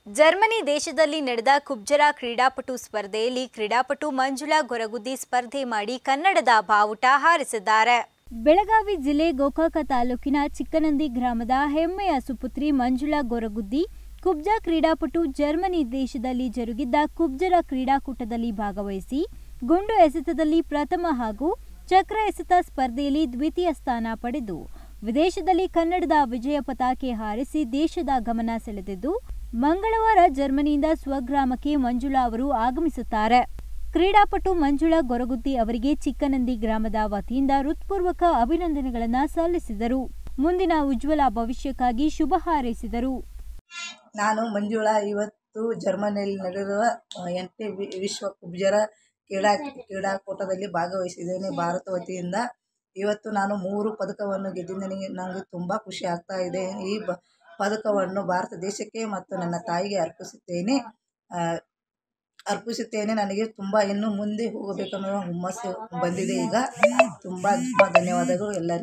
Germany ದೇಶದಲ್ಲಿ ನಡೆದ ಕುಬ್ಜರ ಕ್ರೀಡಾಪಟು ಸ್ಪರ್ಧೆಯಲ್ಲಿ ಕ್ರೀಡಾಪಟು ಮಂಜುಳಾ ಗೊರಗುದ್ದಿ ಸ್ಪರ್ಧೆ ಮಾಡಿ ಕನ್ನಡದ ಬಾವುಟ ಹಾರಿಸಿದ್ದಾರೆ ಬೆಳಗಾವಿ ಜಿಲ್ಲೆ ಗೋಕಾಕ ತಾಲೂಕಿನ ಚಿಕ್ಕನಂದಿ ಗ್ರಾಮದ ಹೆಮ್ಮೆಯ ಸುಪುತ್ರಿ ಮಂಜುಳಾ ಗೊರಗುದ್ದಿ ಕುಬ್ಜ ಕ್ರೀಡಾಪಟು ಜರ್ಮನಿ ದೇಶದಲ್ಲಿ ಜರುಗಿದ್ದ ಕುಬ್ಜರ ಕ್ರೀಡಾಕೂಟದಲ್ಲಿ ಭಾಗವಹಿಸಿ ಗುಂಡು ಎಸೆತದಲ್ಲಿ ಪ್ರಥಮ ಹಾಗೂ ಚಕ್ರ ಎಸೆತ ಸ್ಪರ್ಧೆಯಲ್ಲಿ ದ್ವಿತೀಯ ಸ್ಥಾನ ಪಡೆದು ವಿದೇಶದಲ್ಲಿ ಕನ್ನಡದ ವಿಜಯ ಪತಾಕೆ ಹಾರಿಸಿ ದೇಶದ ಗಮನ ಸೆಳೆದಿದ್ದು ಮಂಗಳವಾರ ಜರ್ಮನಿಯಿಂದ ಸ್ವಗ್ರಾಮಕ್ಕೆ ಮಂಜುಳಾ ಅವರು ಆಗಮಿಸುತ್ತಾರೆ ಕ್ರೀಡಾಪಟು ಮಂಜುಳಾ ಗೊರಗುದ್ದಿ ಅವರಿಗೆ ಚಿಕ್ಕನಂದಿ ಗ್ರಾಮದ ವತಿಯಿಂದ ಹೃತ್ಪೂರ್ವಕ ಅಭಿನಂದನೆಗಳನ್ನು ಸಲ್ಲಿಸಿದರು ಮುಂದಿನ ಉಜ್ವಲ ಭವಿಷ್ಯಕ್ಕಾಗಿ ಶುಭ ಹಾರೈಸಿದರು ನಾನು ಮಂಜುಳಾ ಇವತ್ತು ಜರ್ಮನಿಯಲ್ಲಿ ನಡೆದಿರುವ ಎಂಟನೇ ವಿ ವಿಶ್ವ ಕುಬ್ಜರ ಕ್ರೀಡಾ ಕ್ರೀಡಾಕೂಟದಲ್ಲಿ ಭಾಗವಹಿಸಿದ್ದೇನೆ ಭಾರತ ವತಿಯಿಂದ ಇವತ್ತು ನಾನು ಮೂರು ಪದಕವನ್ನು ಗೆದ್ದಿದ್ದೇನೆ ನನಗೆ ತುಂಬ ಖುಷಿ ಆಗ್ತಾ ಇದೆ ಈ ಬ ಪದಕವನ್ನು ಭಾರತ ದೇಶಕ್ಕೆ ಮತ್ತು ನನ್ನ ತಾಯಿಗೆ ಅರ್ಪಿಸುತ್ತೇನೆ ಆ, ಅರ್ಪಿಸುತ್ತೇನೆ ನನಗೆ ತುಂಬ ಇನ್ನು ಮುಂದೆ ಹೋಗಬೇಕೆನ್ನುವ ಹುಮ್ಮಸ್ಸು ಬಂದಿದೆ ಈಗ ತುಂಬ ತುಂಬ ಧನ್ಯವಾದಗಳು ಎಲ್ಲರಿಗೂ